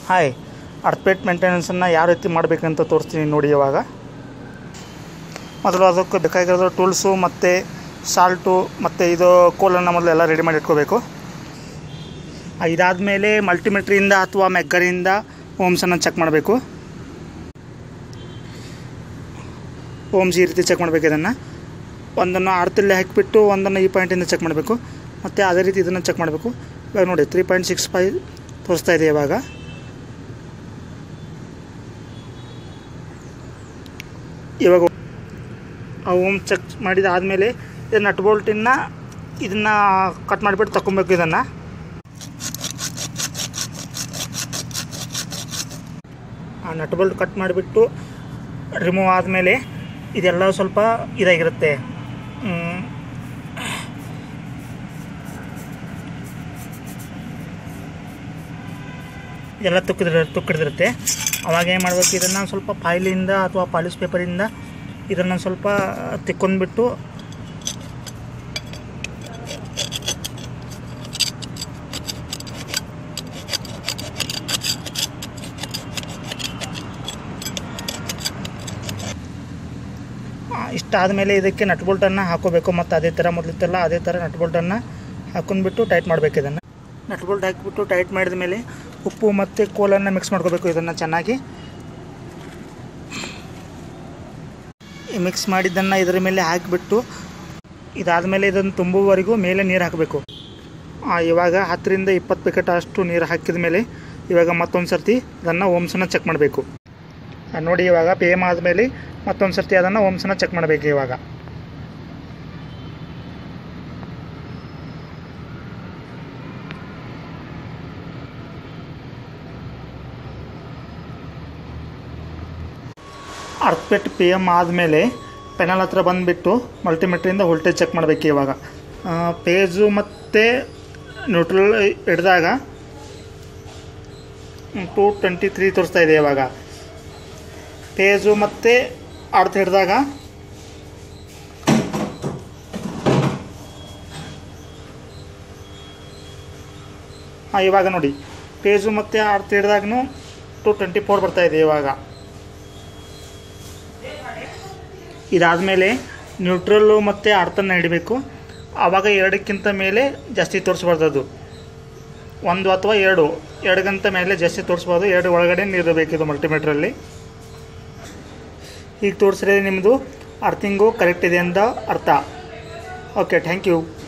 hi ಅರ್ತ್ಪೇಟ್ ಮೇಂಟೆನೆನ್ಸನ್ನು ಯಾವ ರೀತಿ ಮಾಡಬೇಕಂತ ತೋರಿಸ್ತೀನಿ ನೋಡಿ ಇವಾಗ ಮೊದಲು ಅದಕ್ಕೆ ಬೇಕಾಗಿರೋದು ಟೂಲ್ಸು ಮತ್ತು ಸಾಲ್ಟು ಮತ್ತು ಇದು ಕೋಲನ್ನು ಮೊದಲು ಎಲ್ಲ ರೆಡಿ ಮಾಡಿ ಇಟ್ಕೋಬೇಕು ಇದಾದಮೇಲೆ ಮಲ್ಟಿಮೀಟ್ರಿಂದ ಅಥವಾ ಮೆಗ್ಗರಿಂದ ಓಮ್ಸನ್ನು ಚೆಕ್ ಮಾಡಬೇಕು ಓಮ್ಸ್ ಈ ರೀತಿ ಚೆಕ್ ಮಾಡಬೇಕು ಇದನ್ನು ಒಂದನ್ನು ಆರ್ತಲ್ಲಿ ಹಾಕಿಬಿಟ್ಟು ಒಂದನ್ನು ಈ ಪಾಯಿಂಟಿಂದ ಚೆಕ್ ಮಾಡಬೇಕು ಮತ್ತು ಅದೇ ರೀತಿ ಇದನ್ನು ಚೆಕ್ ಮಾಡಬೇಕು ಇವಾಗ ನೋಡಿ ತ್ರೀ ಪಾಯಿಂಟ್ ಸಿಕ್ಸ್ ಫೈವ್ ತೋರಿಸ್ತಾ ಇದೆ ಇವಾಗ ಇವಾಗ ಆ ಓಮ್ ಚೆಕ್ ಮಾಡಿದ ಆದಮೇಲೆ ಇದು ನಟ್ ಬೋಲ್ಟಿನ ಇದನ್ನು ಕಟ್ ಮಾಡಿಬಿಟ್ಟು ತಗೊಬೇಕು ಇದನ್ನು ಆ ನಟ್ ಬೋಲ್ಟ್ ಕಟ್ ಮಾಡಿಬಿಟ್ಟು ರಿಮೂವ್ ಆದಮೇಲೆ ಇದೆಲ್ಲ ಸ್ವಲ್ಪ ಇದಾಗಿರುತ್ತೆ ಮ್, ಎಲ್ಲ ತುಕ್ಕಿದ್ರೆ ತುಕ್ಕಿಡಿದಿರುತ್ತೆ ಅವಾಗ ಏನು ಮಾಡಬೇಕು ಇದನ್ನು ಸ್ವಲ್ಪ ಫೈಲಿಂದ ಅಥವಾ ಪಾಲಿಶ್ ಪೇಪರಿಂದ ಇದನ್ನು ಸ್ವಲ್ಪ ತಿಕ್ಕೊಂಡ್ಬಿಟ್ಟು ಇಷ್ಟಾದ ಮೇಲೆ ಇದಕ್ಕೆ ನಟ್ ಬೋಲ್ಟನ್ನು ಹಾಕೋಬೇಕು ಮತ್ತು ಅದೇ ಥರ ಮೊದಲಿತ್ತಲ್ಲ ಅದೇ ಥರ ನಟ್ ಬೋಲ್ಟನ್ನು ಹಾಕೊಂಡ್ಬಿಟ್ಟು ಟೈಟ್ ಮಾಡಬೇಕು ಇದನ್ನು ನಟ್ ಬೋಲ್ಟ್ ಹಾಕಿಬಿಟ್ಟು ಟೈಟ್ ಮಾಡಿದ ಮೇಲೆ ಉಪ್ಪು ಮತ್ತು ಕೋಲನ್ನು ಮಿಕ್ಸ್ ಮಾಡ್ಕೋಬೇಕು ಇದನ್ನು ಚೆನ್ನಾಗಿ ಮಿಕ್ಸ್ ಮಾಡಿದ್ದನ್ನು ಇದರ ಮೇಲೆ ಹಾಕಿಬಿಟ್ಟು ಇದಾದಮೇಲೆ ಇದನ್ನು ತುಂಬುವವರೆಗೂ ಮೇಲೆ ನೀರು ಹಾಕಬೇಕು ಇವಾಗ ಹತ್ತರಿಂದ ಇಪ್ಪತ್ತು ಪ್ಯಾಕೆಟ್ ಅಷ್ಟು ನೀರು ಹಾಕಿದ ಮೇಲೆ ಇವಾಗ ಮತ್ತೊಂದು ಸರ್ತಿ ಅದನ್ನು ಓಮ್ಸನ್ನು ಚೆಕ್ ಮಾಡಬೇಕು ನೋಡಿ ಇವಾಗ ಪೇ ಎಮ್ ಆದಮೇಲೆ ಮತ್ತೊಂದು ಸರ್ತಿ ಅದನ್ನು ಓಮ್ಸನ್ನು ಚೆಕ್ ಮಾಡಬೇಕು ಇವಾಗ ಅರ್ತ್ಪೆಟ್ ಪಿ ಎಮ್ ಆದಮೇಲೆ ಪೆನಲ್ ಹತ್ರ ಬಂದುಬಿಟ್ಟು ಮಲ್ಟಿಮೀಟ್ರಿಂದ ವೋಲ್ಟೇಜ್ ಚೆಕ್ ಮಾಡಬೇಕು ಇವಾಗ ಪೇಜು ಮತ್ತು ನ್ಯೂಟ್ರಲ್ ಹಿಡಿದಾಗ ಟು ಟ್ವೆಂಟಿ ತ್ರೀ ತೋರಿಸ್ತಾ ಇದೆ ಇವಾಗ ಪೇಜು ಮತ್ತು ಅರ್ಥ ಹಿಡಿದಾಗ ಹಾಂ ಇವಾಗ ನೋಡಿ ಪೇಜು ಮತ್ತು ಅರ್ಥ ಹಿಡಿದಾಗೂ ಟು ಟ್ವೆಂಟಿ ಫೋರ್ ಬರ್ತಾ ಇದೆ ಇವಾಗ ಇದಾದಮೇಲೆ ನ್ಯೂಟ್ರಲ್ಲು ಮತ್ತು ಅರ್ಥನ ಹಿಡಬೇಕು ಆವಾಗ ಎರಡಕ್ಕಿಂತ ಮೇಲೆ ಜಾಸ್ತಿ ತೋರಿಸ್ಬಾರ್ದು ಅದು ಒಂದು ಅಥವಾ ಎರಡು ಎರಡಕ್ಕಿಂತ ಮೇಲೆ ಜಾಸ್ತಿ ತೋರಿಸ್ಬಾರ್ದು ಎರಡು ಒಳಗಡೆ ಇರಬೇಕು ಇದು ಮಲ್ಟಿಮೀಟ್ರಲ್ಲಿ ಈಗ ತೋರಿಸಿದ್ರೆ ನಿಮ್ಮದು ಅರ್ಥಿಂಗು ಕರೆಕ್ಟ್ ಇದೆ ಅಂತ ಅರ್ಥ ಓಕೆ ಥ್ಯಾಂಕ್ ಯು